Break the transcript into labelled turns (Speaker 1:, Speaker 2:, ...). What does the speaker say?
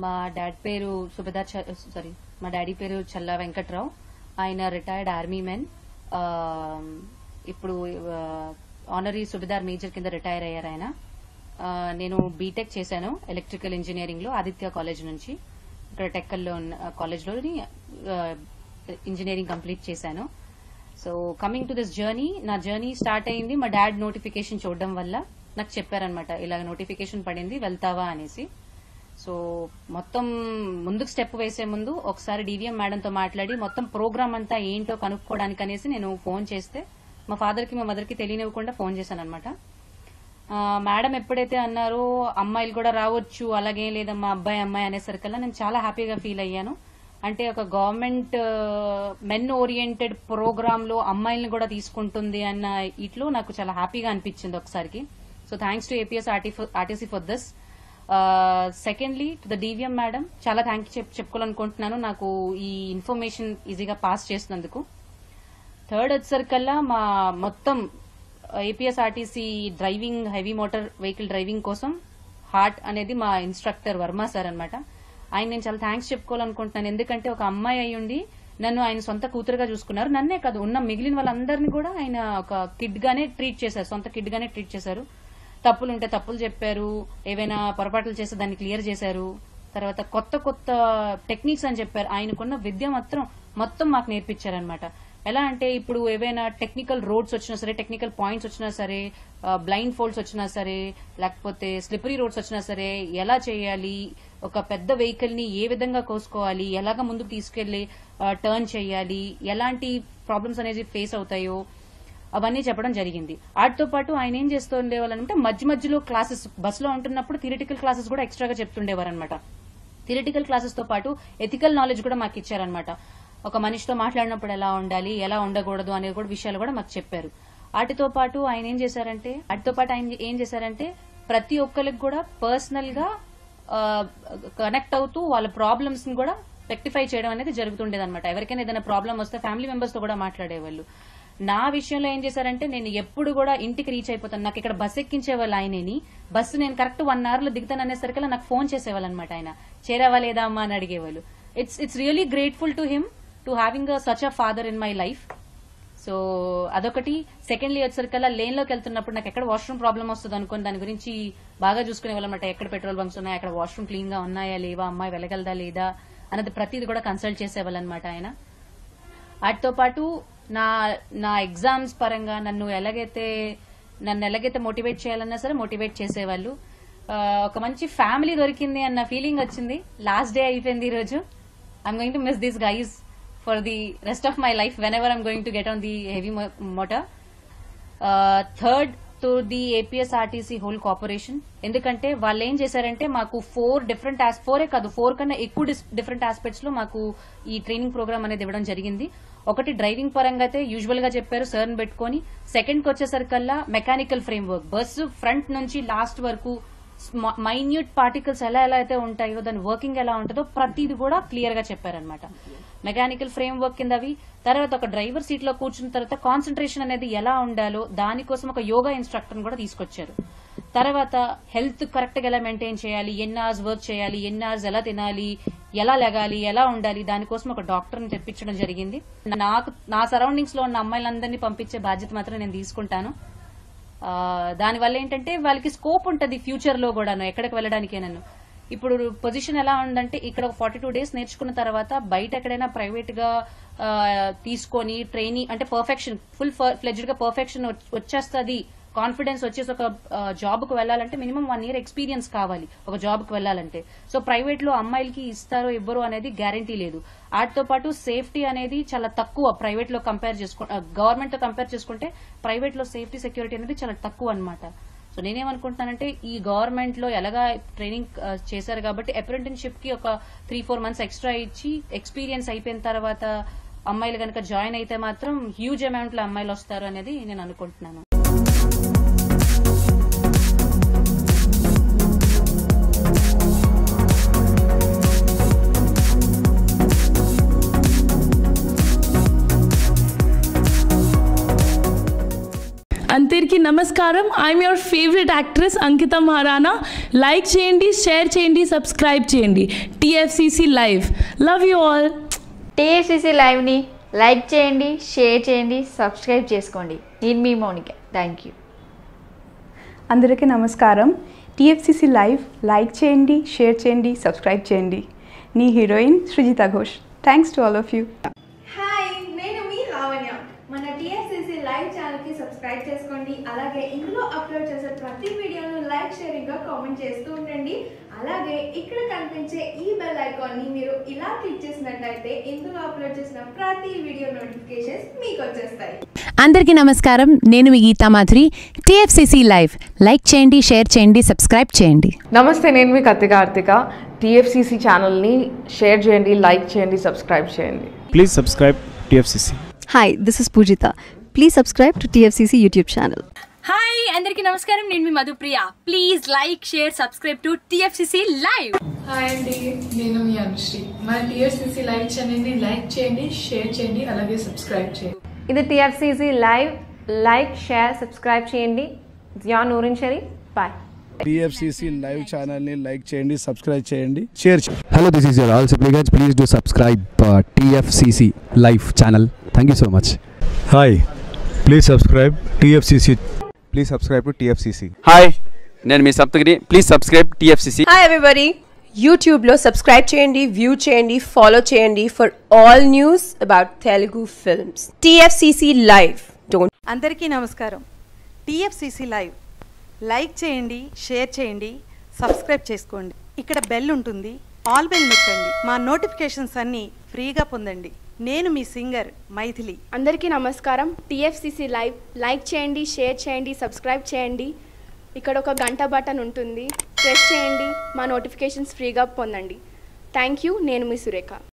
Speaker 1: మా డాడ్ పేరు సుబేదార్ సారీ మా డాడీ పేరు చల్లా వెంకట్రావు ఆయన రిటైర్డ్ ఆర్మీ మెన్ ఇప్పుడు ఆనరీ సుబేదార్ మేజర్ కింద రిటైర్ అయ్యారు ఆయన ఆ, నేను బీటెక్ చేశాను ఎలక్ట్రికల్ ఇంజనీరింగ్ లో ఆదిత్య కాలేజ్ నుంచి ఇక్కడ టెక్కల్లో ఉన్న కాలేజ్లోని ఇంజనీరింగ్ కంప్లీట్ చేశాను so coming to this journey నా జర్నీ స్టార్ట్ అయింది మా డాడ్ నోటిఫికేషన్ చూడడం వల్ల నాకు చెప్పారనమాట ఇలా నోటిఫికేషన్ పడింది వెళ్తావా అనేసి సో మొత్తం ముందుకు స్టెప్ వేసే ముందు ఒకసారి డివిఎం మేడంతో మాట్లాడి మొత్తం ప్రోగ్రామ్ అంతా ఏంటో కనుక్కోవడానికి అనేసి నేను ఫోన్ చేస్తే మా ఫాదర్ కి మా మదర్ కి తెలియనివ్వకుండా ఫోన్ చేశాను అనమాట మేడం ఎప్పుడైతే అన్నారో అమ్మాయిలు కూడా రావచ్చు అలాగే లేదమ్మా అబ్బాయి అమ్మాయి అనేసరికల్లా నేను చాలా హ్యాపీగా ఫీల్ అయ్యాను అంటే ఒక గవర్నమెంట్ మెన్ ఓరియంటెడ్ ప్రోగ్రామ్ లో అమ్మాయిల్ని కూడా తీసుకుంటుంది అన్న ఇట్లో నాకు చాలా హ్యాపీగా అనిపించింది ఒకసారికి so thanks to APS RTC for this secondly to the DVM madam చాలా థ్యాంక్ చెప్ చెప్పుకోవాలనుకుంటున్నాను నాకు ఈ ఇన్ఫర్మేషన్ ఈజీగా పాస్ చేసినందుకు థర్డ్ వచ్చేసరికల్లా మా మొత్తం APSRTC driving heavy motor vehicle driving కోసం హార్ట్ అనేది మా ఇన్స్ట్రక్టర్ వర్మ సార్ అనమాట ఆయన నేను చాలా థ్యాంక్స్ చెప్పుకోవాలనుకుంటున్నాను ఎందుకంటే ఒక అమ్మాయి అయ్యుండి నన్ను ఆయన సొంత కూతురుగా చూసుకున్నారు నన్నే కాదు ఉన్న మిగిలిన వాళ్ళందరినీ కూడా ఆయన ఒక కిడ్ గానే ట్రీట్ చేశారు సొంత కిడ్ గానే ట్రీట్ చేశారు తప్పులు ఉంటే తప్పులు చెప్పారు ఏవైనా పొరపాట్లు చేస్తే దాన్ని క్లియర్ చేశారు తర్వాత కొత్త కొత్త టెక్నిక్స్ అని చెప్పారు ఆయనకున్న విద్య మాత్రం మొత్తం మాకు నేర్పించారనమాట ఎలా అంటే ఇప్పుడు ఏవైనా టెక్నికల్ రోడ్స్ వచ్చినా సరే టెక్నికల్ పాయింట్స్ వచ్చినా సరే బ్లైండ్ ఫోల్డ్స్ వచ్చినా సరే లేకపోతే స్లిపరీ రోడ్స్ వచ్చినా సరే ఎలా చేయాలి ఒక పెద్ద వెహికల్ ని ఏ విధంగా కోసుకోవాలి ఎలాగ ముందుకు తీసుకెళ్లి టర్న్ చేయాలి ఎలాంటి ప్రాబ్లమ్స్ అనేది ఫేస్ అవుతాయో అవన్నీ చెప్పడం జరిగింది వాటితో పాటు ఆయన ఏం చేస్తూ ఉండేవాళ్ళంటే మధ్య మధ్యలో క్లాసెస్ బస్సులో ఉంటున్నప్పుడు థియరిటికల్ క్లాసెస్ కూడా ఎక్స్ట్రాగా చెప్తుండేవారు అనమాట థియరిటికల్ క్లాసెస్ తో పాటు ఎథికల్ నాలెడ్జ్ కూడా మాకు ఇచ్చారనమాట ఒక మనిషితో మాట్లాడినప్పుడు ఎలా ఉండాలి ఎలా ఉండకూడదు అనే కూడా విషయాలు కూడా మాకు చెప్పారు వాటితో పాటు ఆయన ఏం చేశారంటే వాటితో పాటు ఆయన ఏం చేశారంటే ప్రతి ఒక్కరికి కూడా పర్సనల్ గా కనెక్ట్ అవుతూ వాళ్ళ ప్రాబ్లమ్స్ ని కూడా రెక్టిఫై చేయడం అనేది జరుగుతుండేది అనమాట ఎవరికైనా ఏదైనా ప్రాబ్లం వస్తే ఫ్యామిలీ మెంబర్స్ తో కూడా మాట్లాడేవాళ్ళు నా విషయంలో ఏం చేశారంటే నేను ఎప్పుడు కూడా ఇంటికి రీచ్ అయిపోతాను నాకు ఇక్కడ బస్ ఎక్కించేవాళ్ళు ఆయనని బస్సు నేను కరెక్ట్ వన్ అవర్ లో దిగుతాను అనేసరికల్లా నాకు ఫోన్ చేసేవాళ్ళు అనమాట ఆయన చేరావా లేదా అమ్మా అని అడిగేవాళ్ళు it's it's really grateful to him to having such a father in my life so అదొకటి సెకండ్లీ వచ్చేసరికల్లా లేన్ లోకి వెళ్తున్నప్పుడు నాకు ఎక్కడ వాష్రూమ్ ప్రాబ్లం వస్తుంది అనుకుని దాని గురించి బాగా చూసుకునే వాళ్ళమాట ఎక్కడ పెట్రోల్ బంక్స్ ఉన్నాయి అక్కడ వాష్రూమ్ క్లీన్ గా ఉన్నాయా లేవా అమ్మాయి వెళ్ళగలదా లేదా అన్నది ప్రతిది కూడా కన్సల్ట్ చేసేవాళ్ళు అనమాట ఆయన వాటితో పాటు నా నా ఎగ్జామ్స్ పరంగా నన్ను ఎలాగైతే నన్ను ఎలాగైతే మోటివేట్ చేయాలన్నా సరే మోటివేట్ చేసేవాళ్ళు ఆ, ఒక మంచి ఫ్యామిలీ దొరికింది అన్న ఫీలింగ్ వచ్చింది లాస్ట్ డే అయిపోయింది ఈ రోజు I'm going to miss this guys for the rest of my life whenever I'm going to get on the heavy motor third to the APS RTC whole corporation ఎందుకంటే వాళ్ళు ఏం చేశారంటే మాకు four different ఫోరే కాదు four కన్నా ఎక్కువ different aspects లో మాకు ఈ ట్రైనింగ్ ప్రోగ్రామ్ అనేది ఇవ్వడం జరిగింది ఒకటి డ్రైవింగ్ పరంగా అయితే యూజువల్ గా చెప్పారు సర్న్ పెట్టుకొని సెకండ్ కి వచ్చేసరికల్లా mechanical framework bus front నుంచి లాస్ట్ వరకు మైన్యూట్ పార్టికల్స్ ఎలా ఎలా అయితే ఉంటాయో దాని వర్కింగ్ ఎలా ఉంటుందో ప్రతిది కూడా క్లియర్ గా చెప్పారనమాట మెకానికల్ ఫ్రేమ్ వర్క్ కింద అవి తర్వాత ఒక డ్రైవర్ సీట్ లో కూర్చున్న తర్వాత కాన్సన్ట్రేషన్ అనేది ఎలా ఉండాలో దానికోసం ఒక యోగా ఇన్స్ట్రక్టర్ కూడా తీసుకొచ్చారు తర్వాత హెల్త్ కరెక్ట్ గా ఎలా మెయింటైన్ చేయాలి ఎన్ని అవర్స్ వర్క్ చేయాలి ఎన్ని అవర్స్ ఎలా తినాలి ఎలా లెగాలి ఎలా ఉండాలి దానికోసం ఒక డాక్టర్ ని తెప్పించడం జరిగింది నాకు నా సరౌండింగ్స్ లో ఉన్న అమ్మాయిలందరినీ పంపించే బాధ్యత మాత్రం నేను తీసుకుంటాను ఆ, దానివల్ల ఏంటంటే వాళ్ళకి స్కోప్ ఉంటది ఫ్యూచర్ లో కూడాను ఎక్కడికి వెళ్ళడానికే నన్ను ఇప్పుడు పొజిషన్ ఎలా ఉందంటే ఇక్కడ ఫార్టీ టూ డేస్ నేర్చుకున్న తర్వాత బయట ఎక్కడైనా ప్రైవేట్ గా ఆ, తీసుకొని ట్రైనింగ్ అంటే పర్ఫెక్షన్ ఫుల్ ఫ్లెజ్డ్ గా పర్ఫెక్షన్ వచ్చేస్తుంది కాన్ఫిడెన్స్ వచ్చేసి ఒక జాబ్ కు వెళ్ళాలంటే మినిమం వన్ ఇయర్ ఎక్స్పీరియన్స్ కావాలి ఒక జాబ్ కు వెళ్ళాలంటే సో ప్రైవేట్ లో అమ్మాయిలకి ఇస్తారో ఇవ్వరో అనేది గ్యారంటీ లేదు వాటితో పాటు సేఫ్టీ అనేది చాలా తక్కువ ప్రైవేట్ లో కంపేర్ చేసుకు గవర్నమెంట్ తో కంపేర్ చేసుకుంటే ప్రైవేట్ లో సేఫ్టీ సెక్యూరిటీ అనేది చాలా తక్కువ అన్నమాట సో నేనేమనుకుంటున్నానంటే ఈ గవర్నమెంట్ లో ఎలాగా ట్రైనింగ్ ఆ, చేశారు కాబట్టి అప్రెంటిస్షిప్ కి ఒక త్రీ ఫోర్ మంత్స్ ఎక్స్ట్రా ఇచ్చి ఎక్స్పీరియన్స్ అయిపోయిన తర్వాత అమ్మాయిలు కనుక జాయిన్ అయితే మాత్రం హ్యూజ్ అమౌంట్ లో అమ్మాయిలు వస్తారు అనేది నేను అనుకుంటున్నాను
Speaker 2: And అందరికీ నమస్కారం I'm your favourite actress Ankita Maharana like చేయండి షేర్ చేయండి సబ్స్క్రైబ్ చేయండి TFCC live love you all
Speaker 3: TSCC లైవ్ని లైక్ చేయండి షేర్ చేయండి సబ్స్క్రైబ్ చేసుకోండి నేను మీ మౌనిక థ్యాంక్ యూ
Speaker 4: అందరికీ నమస్కారం టీఎఫ్సిసి లైవ్ లైక్ చేయండి షేర్ చేయండి సబ్స్క్రైబ్ చేయండి నీ heroine Srijita Ghosh thanks to all of you
Speaker 5: hi నేను మీ లావణ్య మన టీఎస్సీసీ లైవ్ ఛానల్కి సబ్స్క్రైబ్ చేసుకోండి అలాగే ఇందులో అప్లోడ్ చేసే ప్రతి వీడియోను లైక్ షేరింగ్గా కామెంట్ చేస్తూ ఉండండి అలాగే ఇక్కడ కనిపించే ఈ బెల్ ఐకాన్ని మీరు ఇలా క్లిక్ చేసినట్లయితే ఇందులో అప్లోడ్ చేసిన ప్రతి వీడియో నోటిఫికేషన్స్ మీకు వచ్చేస్తాయి
Speaker 6: అందరికీ నమస్కారం నేను మీ Geetha Madhuri TFCC live like చేయండి షేర్ చేయండి సబ్స్క్రైబ్ చేయండి
Speaker 7: నమస్తే నేను మీ కత్తి కార్తిక టీఎఫ్సిసి ఛానల్ని షేర్ చేయండి లైక్ చేయండి సబ్స్క్రైబ్ చేయండి
Speaker 8: Please subscribe TFCC.
Speaker 9: Hi, this is Pujita. Please subscribe to TFCC YouTube channel.
Speaker 10: Hi అందరికీ నమస్కారం నేను మీ Madhupriya please like share subscribe to TFCC live
Speaker 11: hi అండి నేను మీ అనుశ్రీ మా టీఎస్సీసీ లైవ్ ఛానల్ని లైక్ చేయండి షేర్ చేయండి అలాగే సబ్స్క్రైబ్ చేయండి
Speaker 12: ఇది TFCC live like share subscribe చేయండి Zia Noorin Sharif bye
Speaker 8: TFCC live channel ని లైక్ చేయండి సబ్స్క్రైబ్ చేయండి షేర్ చేయండి
Speaker 13: Hello, this is your all supplicants. Please do subscribe uh, TFCC live channel. Thank you so much.
Speaker 14: Hi please subscribe TFCC please subscribe to TFCC
Speaker 15: hi నేను మీ Saptagiri please subscribe TFCC
Speaker 16: hi everybody యూట్యూబ్లో subscribe చేయండి view చేయండి follow చేయండి for all news about Telugu films TFCC live don't
Speaker 17: అందరికీ నమస్కారం TFCC live like చేయండి share చేయండి సబ్స్క్రైబ్ చేసుకోండి ఇక్కడ బెల్ ఉంటుంది ఆల్ బెల్ నొక్కండి మా నోటిఫికేషన్స్ అన్నీ ఫ్రీగా పొందండి నేను మీ సింగర్ మైథిలి
Speaker 18: అందరికీ నమస్కారం టీఎఫ్సిసి లైవ్ లైక్ చేయండి షేర్ చేయండి సబ్స్క్రైబ్ చేయండి ఇక్కడ ఒక గంట బటన్ ఉంటుంది ప్రెస్ చేయండి మా నోటిఫికేషన్స్ ఫ్రీగా పొందండి థ్యాంక్ యూ నేను మీ సురేఖ